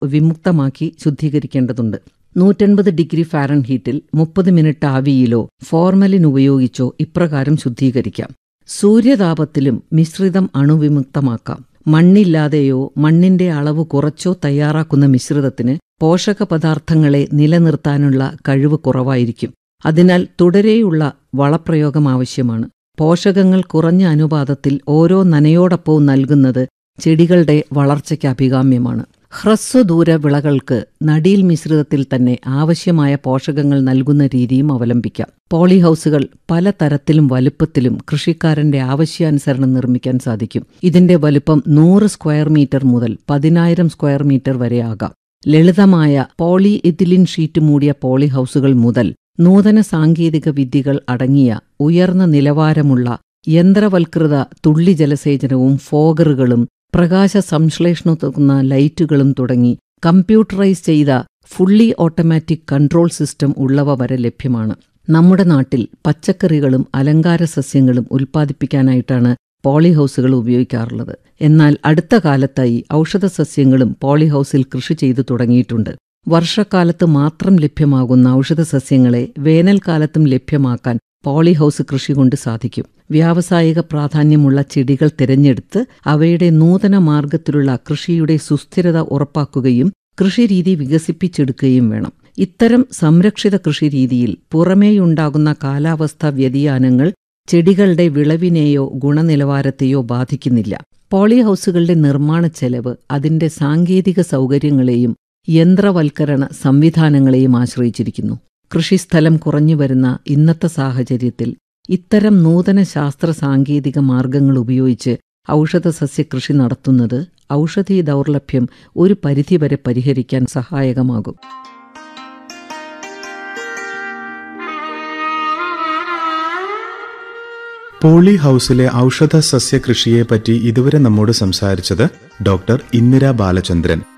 വിമുക്തമാക്കി ശുദ്ധീകരിക്കേണ്ടതുണ്ട് നൂറ്റൻപത് ഡിഗ്രി ഫാരൻഹീറ്റിൽ മുപ്പത് minute ആവിയിലോ formalin ഉപയോഗിച്ചോ ഇപ്രകാരം ശുദ്ധീകരിക്കാം സൂര്യതാപത്തിലും മിശ്രിതം അണുവിമുക്തമാക്കാം മണ്ണില്ലാതെയോ മണ്ണിന്റെ അളവ് കുറച്ചോ തയ്യാറാക്കുന്ന മിശ്രിതത്തിന് പോഷക പദാർത്ഥങ്ങളെ നിലനിർത്താനുള്ള കഴിവ് കുറവായിരിക്കും അതിനാൽ തുടരെയുള്ള വളപ്രയോഗം ആവശ്യമാണ് പോഷകങ്ങൾ കുറഞ്ഞ അനുപാതത്തിൽ ഓരോ നനയോടൊപ്പവും നൽകുന്നത് ചെടികളുടെ വളർച്ചയ്ക്ക് അഭികാമ്യമാണ് ഹ്രസ്വദൂര വിളകൾക്ക് നടീൽ മിശ്രിതത്തിൽ തന്നെ ആവശ്യമായ പോഷകങ്ങൾ നൽകുന്ന രീതിയും അവലംബിക്കാം പോളിഹൌസുകൾ പല തരത്തിലും വലുപ്പത്തിലും കൃഷിക്കാരന്റെ ആവശ്യാനുസരണം നിർമ്മിക്കാൻ സാധിക്കും ഇതിന്റെ വലുപ്പം നൂറ് സ്ക്വയർ മീറ്റർ മുതൽ പതിനായിരം സ്ക്വയർ മീറ്റർ വരെ ആകാം ലളിതമായ പോളി എഥിലിൻ ഷീറ്റ് മൂടിയ പോളിഹൌസുകൾ മുതൽ നൂതന സാങ്കേതിക വിദ്യകൾ അടങ്ങിയ ഉയർന്ന നിലവാരമുള്ള യന്ത്രവൽകൃത തുള്ളി ജലസേചനവും ഫോഗറുകളും പ്രകാശ സംശ്ലേഷണത്തുന്ന ലൈറ്റുകളും തുടങ്ങി കമ്പ്യൂട്ടറൈസ് ചെയ്ത ഫുള്ളി ഓട്ടോമാറ്റിക് കൺട്രോൾ സിസ്റ്റം ഉള്ളവ വരെ ലഭ്യമാണ് നമ്മുടെ നാട്ടിൽ പച്ചക്കറികളും അലങ്കാര സസ്യങ്ങളും ഉൽപ്പാദിപ്പിക്കാനായിട്ടാണ് പോളിഹൌസുകൾ ഉപയോഗിക്കാറുള്ളത് എന്നാൽ അടുത്ത കാലത്തായി ഔഷധ സസ്യങ്ങളും പോളിഹൌസിൽ കൃഷി ചെയ്തു തുടങ്ങിയിട്ടുണ്ട് വർഷക്കാലത്ത് മാത്രം ലഭ്യമാകുന്ന ഔഷധ സസ്യങ്ങളെ വേനൽക്കാലത്തും ലഭ്യമാക്കാൻ പോളിഹൌസ് കൃഷി കൊണ്ട് സാധിക്കും വ്യാവസായിക പ്രാധാന്യമുള്ള ചെടികൾ തിരഞ്ഞെടുത്ത് അവയുടെ നൂതന മാർഗത്തിലുള്ള കൃഷിയുടെ സുസ്ഥിരത ഉറപ്പാക്കുകയും കൃഷിരീതി വികസിപ്പിച്ചെടുക്കുകയും വേണം ഇത്തരം സംരക്ഷിത കൃഷിരീതിയിൽ പുറമേയുണ്ടാകുന്ന കാലാവസ്ഥാ വ്യതിയാനങ്ങൾ ചെടികളുടെ വിളവിനെയോ ഗുണനിലവാരത്തെയോ ബാധിക്കുന്നില്ല പോളിഹൌസുകളുടെ നിർമ്മാണ ചെലവ് അതിന്റെ സാങ്കേതിക സൗകര്യങ്ങളെയും യന്ത്രവൽക്കരണ സംവിധാനങ്ങളെയും ആശ്രയിച്ചിരിക്കുന്നു കൃഷിസ്ഥലം കുറഞ്ഞുവരുന്ന ഇന്നത്തെ സാഹചര്യത്തിൽ ഇത്തരം നൂതന ശാസ്ത്ര സാങ്കേതിക മാർഗങ്ങൾ ഉപയോഗിച്ച് ഔഷധ സസ്യകൃഷി നടത്തുന്നത് ഔഷധി ദൗർലഭ്യം ഒരു പരിധിവരെ പരിഹരിക്കാൻ സഹായകമാകും പോളി ഹൌസിലെ ഔഷധ സസ്യ കൃഷിയെപ്പറ്റി ഇതുവരെ നമ്മോട് സംസാരിച്ചത് ഡോക്ടർ ഇന്ദിര ബാലചന്ദ്രൻ